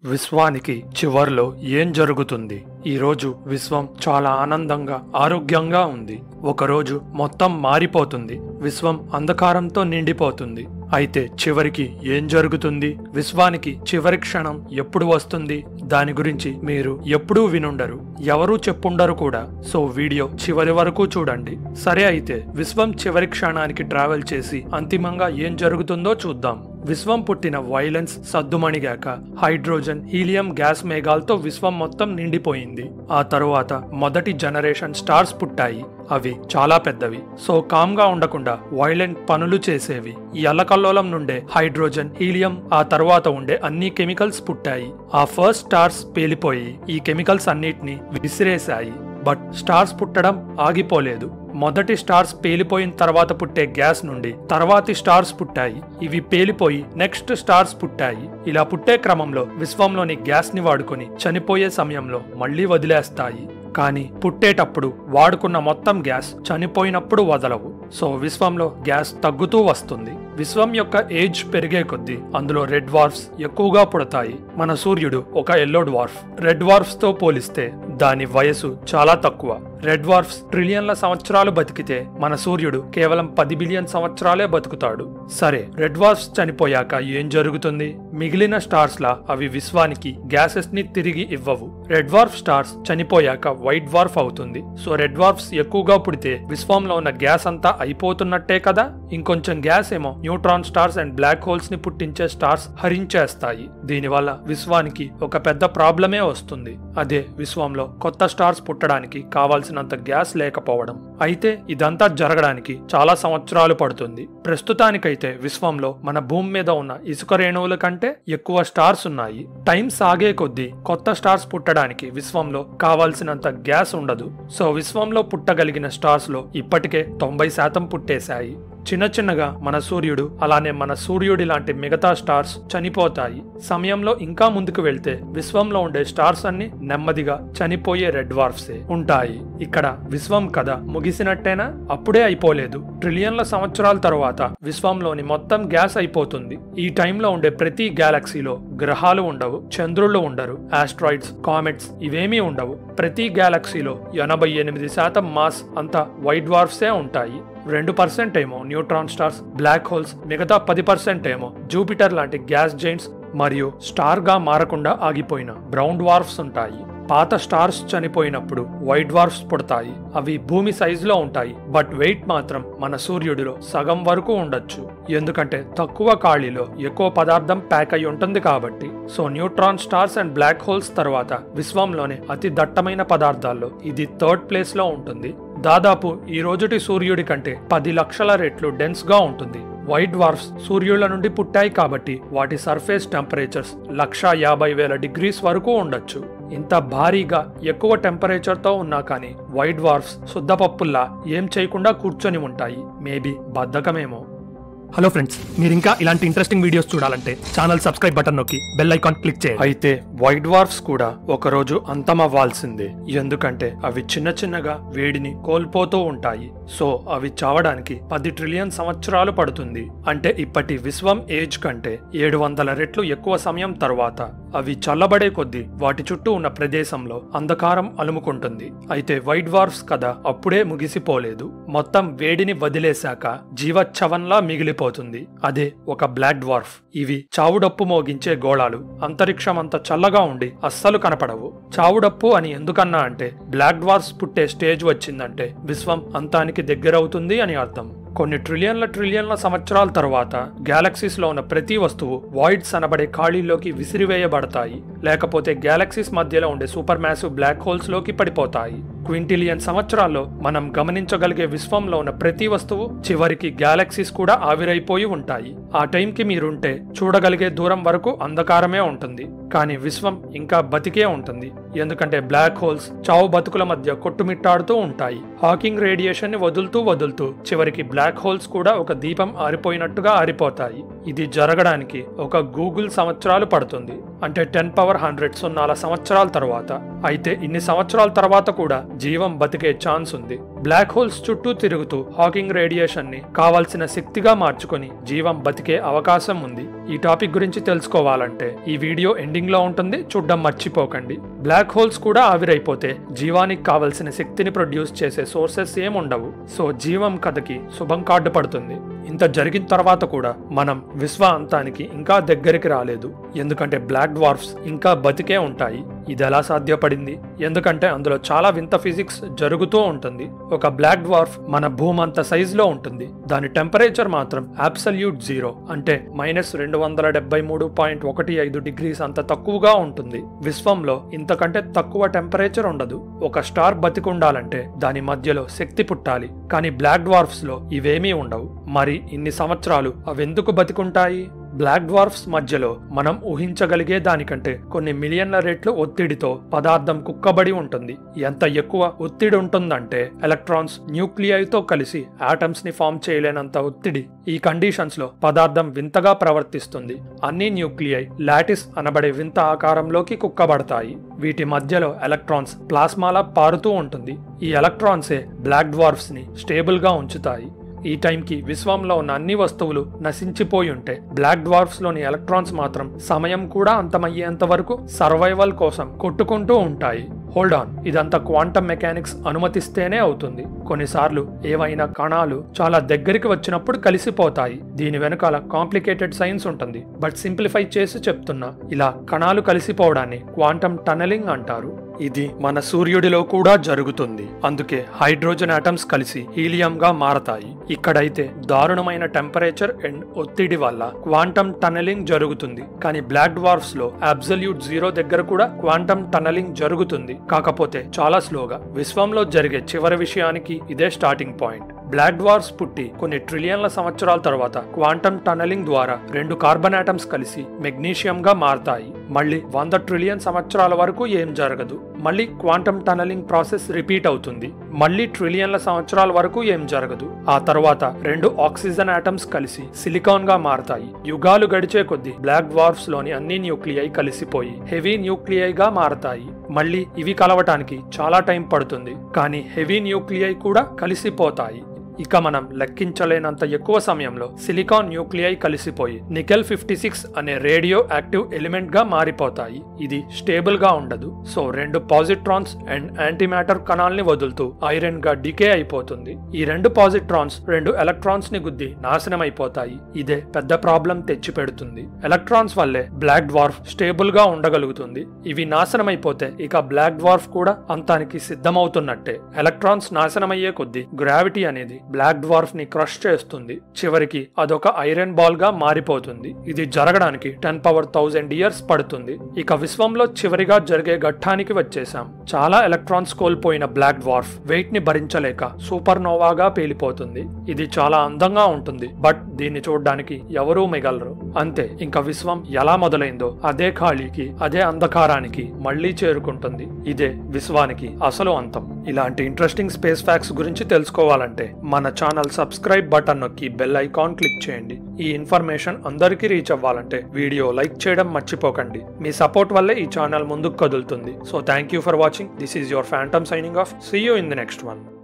విశ్వానికి చివర్లో ఏం జరుగుతుంది ఈరోజు విశ్వం చాలా ఆనందంగా ఆరోగ్యంగా ఉంది ఒకరోజు మొత్తం మారిపోతుంది విశ్వం అంధకారంతో నిండిపోతుంది అయితే చివరికి ఏం జరుగుతుంది విశ్వానికి చివరి క్షణం ఎప్పుడు వస్తుంది దాని గురించి మీరు ఎప్పుడూ వినుండరు ఎవరూ చెప్పుండరు కూడా సో వీడియో చివరి వరకు చూడండి సరే అయితే విశ్వం చివరి క్షణానికి ట్రావెల్ చేసి అంతిమంగా ఏం జరుగుతుందో చూద్దాం విశ్వం పుట్టిన వైలెన్స్ సద్దుమణిగాక హైడ్రోజన్ హీలియం గ్యాస్ మేఘాలతో విశ్వం మొత్తం నిండిపోయింది ఆ తరువాత మొదటి జనరేషన్ స్టార్స్ పుట్టాయి అవి చాలా పెద్దవి సో కామ్ గా ఉండకుండా వైలెంట్ పనులు చేసేవి ఈ అల్లకల్లోలం నుండే హైడ్రోజన్ హీలియం ఆ తర్వాత ఉండే అన్ని కెమికల్స్ పుట్టాయి ఆ ఫస్ట్ స్టార్స్ పేలిపోయి ఈ కెమికల్స్ అన్నిటిని విసిరేశాయి బట్ స్టార్స్ పుట్టడం ఆగిపోలేదు మొదటి స్టార్స్ పేలిపోయిన తర్వాత పుట్టే గ్యాస్ నుండి తర్వాతి స్టార్స్ పుట్టాయి ఇవి పేలిపోయి నెక్స్ట్ స్టార్స్ పుట్టాయి ఇలా పుట్టే క్రమంలో విశ్వంలోని గ్యాస్ ని వాడుకొని చనిపోయే సమయంలో మళ్ళీ వదిలేస్తాయి కానీ పుట్టేటప్పుడు వాడుకున్న మొత్తం గ్యాస్ చనిపోయినప్పుడు వదలవు సో విశ్వంలో గ్యాస్ తగ్గుతూ వస్తుంది విశ్వం యొక్క ఏజ్ పెరిగే కొద్దీ అందులో రెడ్ వార్ఫ్స్ ఎక్కువగా పుడతాయి మన సూర్యుడు ఒక ఎల్లో డ్వార్ఫ్ రెడ్ వార్ఫ్స్ తో పోలిస్తే దాని వయసు చాలా తక్కువ రెడ్ వార్ఫ్స్ ట్రిలియన్ల సంవత్సరాలు బతికితే మన సూర్యుడు కేవలం పది బిలియన్ సంవత్సరాలే బతుకుతాడు సరే రెడ్ వార్ఫ్స్ చనిపోయాక ఏం జరుగుతుంది మిగిలిన స్టార్స్ లా అవి విశ్వానికి గ్యాసెస్ ని తిరిగి ఇవ్వవు రెడ్ వార్ఫ్ స్టార్స్ చనిపోయాక వైట్ వార్ఫ్ అవుతుంది సో రెడ్ వార్ఫ్స్ ఎక్కువగా పుడితే విశ్వంలో ఉన్న గ్యాస్ అంతా అయిపోతున్నట్టే కదా ఇంకొంచెం గ్యాస్ ఏమో neutron stars and black holes ని పుట్టించే స్టార్స్ హరించేస్తాయి దీనివల్ల విశ్వానికి ఒక పెద్ద ప్రాబ్లమే వస్తుంది అదే విశ్వంలో కొత్త స్టార్స్ పుట్టడానికి కావాల్సినంత గ్యాస్ లేకపోవడం అయితే ఇదంతా జరగడానికి చాలా సంవత్సరాలు పడుతుంది ప్రస్తుతానికైతే విశ్వంలో మన భూమి మీద ఉన్న ఇసుక రేణువుల కంటే ఎక్కువ స్టార్స్ ఉన్నాయి టైం సాగే కొద్దీ కొత్త స్టార్స్ పుట్టడానికి విశ్వంలో కావాల్సినంత గ్యాస్ ఉండదు సో విశ్వంలో పుట్టగలిగిన స్టార్స్ లో ఇప్పటికే తొంభై శాతం పుట్టేశాయి చిన్న చిన్నగా మన సూర్యుడు అలానే మన సూర్యుడి లాంటి మిగతా స్టార్స్ చనిపోతాయి సమయంలో ఇంకా ముందుకు వెళ్తే విశ్వంలో ఉండే స్టార్స్ అన్ని నెమ్మదిగా చనిపోయే రెడ్ వార్ఫ్సే ఉంటాయి ఇక్కడ విశ్వం కథ ముగిసినట్టేనా అప్పుడే అయిపోలేదు ట్రిలియన్ల సంవత్సరాల తరువాత విశ్వంలోని మొత్తం గ్యాస్ అయిపోతుంది ఈ టైంలో ఉండే ప్రతి గ్యాలక్సీలో గ్రహాలు ఉండవు చంద్రుళ్ళు ఉండరు ఆస్ట్రాయిడ్స్ కామెట్స్ ఇవేమీ ఉండవు ప్రతి గ్యాలక్సీలో ఎనభై ఎనిమిది శాతం మాస్ అంతా వైట్ వార్ఫ్సే ఉంటాయి రెండు పర్సెంట్ ఏమో న్యూట్రాన్ స్టార్స్ బ్లాక్ హోల్స్ మిగతా పది పర్సెంట్ ఏమో జూపిటర్ లాంటి గ్యాస్ జైంట్స్ మరియు స్టార్ గా మారకుండా ఆగిపోయిన బ్రౌన్ వార్ఫ్స్ ఉంటాయి పాత స్టార్స్ చనిపోయినప్పుడు వైట్ వార్ఫ్స్ పుడతాయి అవి భూమి సైజులో ఉంటాయి బట్ వెయిట్ మాత్రం మన సూర్యుడిలో సగం వరకు ఉండొచ్చు ఎందుకంటే తక్కువ ఖాళీలో ఎక్కువ పదార్థం ప్యాక్ అయి ఉంటుంది కాబట్టి so neutron stars and black holes తర్వాత విశ్వంలోనే అతి దట్టమైన పదార్థాల్లో ఇది థర్డ్ ప్లేస్ లో ఉంటుంది దాదాపు ఈ రోజుటి సూర్యుడి కంటే పది లక్షల రెట్లు డెన్స్ గా ఉంటుంది వైట్ వార్ఫ్స్ సూర్యుల నుండి పుట్టాయి కాబట్టి వాటి సర్ఫేస్ టెంపరేచర్స్ లక్ష యాభై వేల డిగ్రీస్ వరకు ఉండొచ్చు ఇంత భారీగా ఎక్కువ టెంపరేచర్తో ఉన్నా కానీ వైట్ వార్ఫ్స్ శుద్ధపప్పుల్లా ఏం చేయకుండా కూర్చొని ఉంటాయి మేబీ బద్ధకమేమో హలో ఫ్రెండ్స్ మీరు ఇంకా ఇలాంటి ఇంట్రెస్టింగ్ వీడియోస్ చూడాలంటే ఛానల్ సబ్స్క్రైబ్ బటన్ నొక్కి బెల్ ఐకాన్ క్లిక్ చేయండి అయితే వైట్ వార్ఫ్స్ కూడా ఒకరోజు అంతమవ్వాల్సిందే ఎందుకంటే అవి చిన్న చిన్నగా వేడిని కోల్పోతూ ఉంటాయి సో అవి చావడానికి పది ట్రిలియన్ సంవత్సరాలు పడుతుంది అంటే ఇప్పటి విశ్వం ఏజ్ కంటే ఏడు వందల రెట్లు ఎక్కువ సమయం తర్వాత అవి చల్లబడే కొద్దీ వాటి చుట్టూ ఉన్న ప్రదేశంలో అంధకారం అలుముకుంటుంది అయితే వైట్ వార్ఫ్స్ కథ అప్పుడే ముగిసిపోలేదు మొత్తం వేడిని వదిలేశాక జీవచ్చవంలా మిగిలిపోతుంది అదే ఒక బ్లాక్ డ్వార్ఫ్ ఇవి చావుడప్పు మోగించే గోళాలు అంతరిక్షం అంత చల్లగా ఉండి అస్సలు కనపడవు చావుడప్పు అని ఎందుకన్నా అంటే బ్లాక్ డ్వార్ఫ్స్ పుట్టే స్టేజ్ వచ్చిందంటే విశ్వం అంతానికి దగ్గరవుతుంది అని అర్థం కొన్ని ట్రిలియన్ల ట్రిలియన్ల సంవత్సరాల తర్వాత గ్యాలక్సీస్ లో ఉన్న ప్రతి వస్తువు వాయిడ్స్ అనబడే ఖాళీల్లోకి విసిరివేయబడతాయి లేకపోతే గ్యాలక్సీస్ మధ్యలో ఉండే సూపర్ మ్యాసివ్ బ్లాక్ హోల్స్ లోకి పడిపోతాయి క్వింటిలియన్ సంవత్సరాల్లో మనం గమనించగలిగే విశ్వంలో ఉన్న ప్రతి వస్తువు చివరికి గ్యాలక్సీస్ కూడా ఆవిరైపోయి ఉంటాయి ఆ టైంకి మీరుంటే చూడగలిగే దూరం వరకు అంధకారమే ఉంటుంది కానీ విశ్వం ఇంకా బతికే ఉంటుంది ఎందుకంటే బ్లాక్ హోల్స్ చావు బతుకుల మధ్య కొట్టుమిట్టాడుతూ ఉంటాయి హాకింగ్ రేడియేషన్ ని వదులుతూ వదులుతూ చివరికి బ్లాక్ హోల్స్ కూడా ఒక దీపం ఆరిపోయినట్టుగా ఆరిపోతాయి ఇది జరగడానికి ఒక గూగుల్ సంవత్సరాలు పడుతుంది అంటే టెన్ పవర్ హండ్రెడ్ సున్నాల సంవత్సరాల తర్వాత అయితే ఇన్ని సంవత్సరాల తర్వాత కూడా జీవం బతికే ఛాన్స్ ఉంది బ్లాక్ హోల్స్ చుట్టూ తిరుగుతూ హాకింగ్ రేడియేషన్ ని కావాల్సిన శక్తిగా మార్చుకొని జీవం బతికే అవకాశం ఉంది ఈ టాపిక్ గురించి తెలుసుకోవాలంటే ఈ వీడియో ఎండింగ్ లో ఉంటుంది చూడ్డం మర్చిపోకండి బ్లాక్ హోల్స్ కూడా ఆవిరైపోతే జీవానికి కావలసిన శక్తిని ప్రొడ్యూస్ చేసే సోర్సెస్ ఏముండవు సో జీవం కథకి శుభం కార్డు పడుతుంది ఇంత జరిగిన తర్వాత కూడా మనం విశ్వ అంతానికి ఇంకా దగ్గరికి రాలేదు ఎందుకంటే బ్లాక్ డ్వార్ఫ్స్ ఇంకా బతికే ఉంటాయి ఇది ఎలా సాధ్యపడింది ఎందుకంటే అందులో చాలా వింత ఫిజిక్స్ జరుగుతూ ఉంటుంది ఒక బ్లాక్ డ్వార్ఫ్ మన భూమి అంత సైజ్ లో ఉంటుంది దాని టెంపరేచర్ మాత్రం అబ్సల్యూట్ జీరో అంటే మైనస్ రెండు వందల డెబ్బై మూడు పాయింట్ ఒకటి ఐదు డిగ్రీస్ అంత తక్కువగా ఉంటుంది విశ్వంలో ఇంతకంటే తక్కువ టెంపరేచర్ ఉండదు ఒక స్టార్ బతికుండాలంటే దాని మధ్యలో శక్తి పుట్టాలి కానీ బ్లాక్ డ్వార్ఫ్స్ లో ఇవేమీ ఉండవు మరి ఇన్ని సంవత్సరాలు అవెందుకు బతికుంటాయి బ్లాక్ డ్వార్ఫ్స్ మధ్యలో మనం ఊహించగలిగే దానికంటే కొన్ని మిలియన్ల రెట్లు ఒత్తిడితో పదార్థం కుక్కబడి ఉంటుంది ఎంత ఎక్కువ ఒత్తిడి ఉంటుందంటే ఎలక్ట్రాన్స్ న్యూక్లియైతో కలిసి ఆటమ్స్ ని ఫామ్ చేయలేనంత ఒత్తిడి ఈ కండిషన్స్ లో పదార్థం వింతగా ప్రవర్తిస్తుంది అన్ని న్యూక్లియై లాటిస్ అనబడే వింత ఆకారంలోకి కుక్కబడతాయి వీటి మధ్యలో ఎలక్ట్రాన్స్ ప్లాస్మాలా పారుతూ ఉంటుంది ఈ ఎలక్ట్రాన్సే బ్లాక్ డ్వార్ఫ్స్ ని స్టేబుల్ గా ఉంచుతాయి ఈ టైంకి విశ్వంలో ఉన్న అన్ని వస్తువులు నశించిపోయి ఉంటే బ్లాక్ డ్వార్ఫ్స్ లోని ఎలక్ట్రాన్స్ మాత్రం సమయం కూడా అంతమయ్యేంత వరకు సర్వైవల్ కోసం కొట్టుకుంటూ ఉంటాయి హోల్డ్ ఆన్ ఇదంతా క్వాంటమ్ మెకానిక్స్ అనుమతిస్తేనే అవుతుంది కొన్నిసార్లు ఏవైనా కణాలు చాలా దగ్గరికి వచ్చినప్పుడు కలిసిపోతాయి దీని వెనకాల కాంప్లికేటెడ్ సైన్స్ ఉంటుంది బట్ సింప్లిఫై చేసి చెప్తున్నా ఇలా కణాలు కలిసిపోవడాన్ని క్వాంటమ్ టనలింగ్ అంటారు ఇది మన సూర్యుడిలో కూడా జరుగుతుంది అందుకే హైడ్రోజన్ ఆటమ్స్ కలిసి హీలియం గా మారతాయి ఇక్కడైతే దారుణమైన టెంపరేచర్ అండ్ ఒత్తిడి వల్ల క్వాంటమ్ టనలింగ్ జరుగుతుంది కానీ బ్లాక్ డ్వార్ఫ్స్ లో అబ్సల్యూట్ జీరో దగ్గర కూడా క్వాంటమ్ టనలింగ్ జరుగుతుంది కాకపోతే చాలా స్లోగా విశ్వంలో జరిగే చివరి విషయానికి ఇదే స్టార్టింగ్ పాయింట్ బ్లాక్ డ్వార్ఫ్స్ పుట్టి కొన్ని ట్రిలియన్ల సంవత్సరాల తర్వాత క్వాంటమ్ టనలింగ్ ద్వారా రెండు కార్బన్ ఆటమ్స్ కలిసి మెగ్నీషియం గా మారతాయి మళ్ళీ వంద ట్రిలియన్ సంవత్సరాల వరకు ఏం జరగదు మళ్ళీ క్వాంటమ్ టనలింగ్ ప్రాసెస్ రిపీట్ అవుతుంది మళ్ళీ ట్రిలియన్ల సంవత్సరాల వరకు ఏం జరగదు ఆ తర్వాత రెండు ఆక్సిజన్ ఆటమ్స్ కలిసి సిలికాన్ గా మారతాయి యుగాలు గడిచే కొద్దీ బ్లాక్ డ్వార్ఫ్స్ లోని అన్ని న్యూక్లియై కలిసిపోయి హెవీ న్యూక్లియై గా మారతాయి మళ్ళీ ఇవి కలవటానికి చాలా టైం పడుతుంది కానీ హెవీ న్యూక్లియై కూడా కలిసిపోతాయి ఇక మనం లెక్కించలేనంత ఎక్కువ సమయంలో సిలికాన్ న్యూక్లియై కలిసిపోయి నికెల్ ఫిఫ్టీ సిక్స్ అనే రేడియో యాక్టివ్ ఎలిమెంట్ గా మారిపోతాయి ఇది స్టేబుల్ గా ఉండదు సో రెండు పాజిట్రాన్స్ అండ్ యాంటీమ్యాటర్ కణాల్ని వదులుతూ ఐరన్ గా డికే అయిపోతుంది ఈ రెండు పాజిట్రాన్స్ రెండు ఎలక్ట్రాన్స్ ని గుద్ది నాశనం అయిపోతాయి ఇదే పెద్ద ప్రాబ్లం తెచ్చి పెడుతుంది ఎలక్ట్రాన్స్ వల్లే బ్లాక్ డ్వార్ఫ్ స్టేబుల్ గా ఉండగలుగుతుంది ఇవి నాశనం అయిపోతే ఇక బ్లాక్ డ్వార్ఫ్ కూడా అంతానికి సిద్ధమవుతున్నట్టే ఎలక్ట్రాన్స్ నాశనమయ్యే కొద్దీ గ్రావిటీ అనేది బ్లాక్ డ్వార్ఫ్ ని క్రష్ చేస్తుంది చివరికి అదొక ఐరన్ బాల్ గా మారిపోతుంది ఇది జరగడానికి టెన్ పవర్ థౌజండ్ ఇయర్స్ పడుతుంది ఇక విశ్వంలో చివరిగా జరిగే ఘట్టానికి వచ్చేసాం చాలా ఎలక్ట్రాన్స్ కోల్పోయిన బ్లాక్ డ్వార్ఫ్ వెయిట్ ని భరించలేక సూపర్ నోవాగా పేలిపోతుంది ఇది చాలా అందంగా ఉంటుంది బట్ దీన్ని చూడడానికి ఎవరూ మిగలరు అంతే ఇంకా విశ్వం ఎలా మొదలైందో అదే ఖాళీకి అదే అంధకారానికి మళ్ళీ చేరుకుంటుంది ఇదే విశ్వానికి అసలు అంతం ఇలాంటి ఇంట్రెస్టింగ్ స్పేస్ ఫ్యాక్ట్స్ గురించి తెలుసుకోవాలంటే మన ఛానల్ సబ్స్క్రైబ్ బటన్ నొక్కి బెల్ ఐకాన్ క్లిక్ చేయండి ఈ ఇన్ఫర్మేషన్ అందరికీ రీచ్ అవ్వాలంటే వీడియో లైక్ చేయడం మర్చిపోకండి మీ సపోర్ట్ వల్లే ఈ ఛానల్ ముందుకు కదులుతుంది so thank you for watching this is your Phantom signing off see you in the next one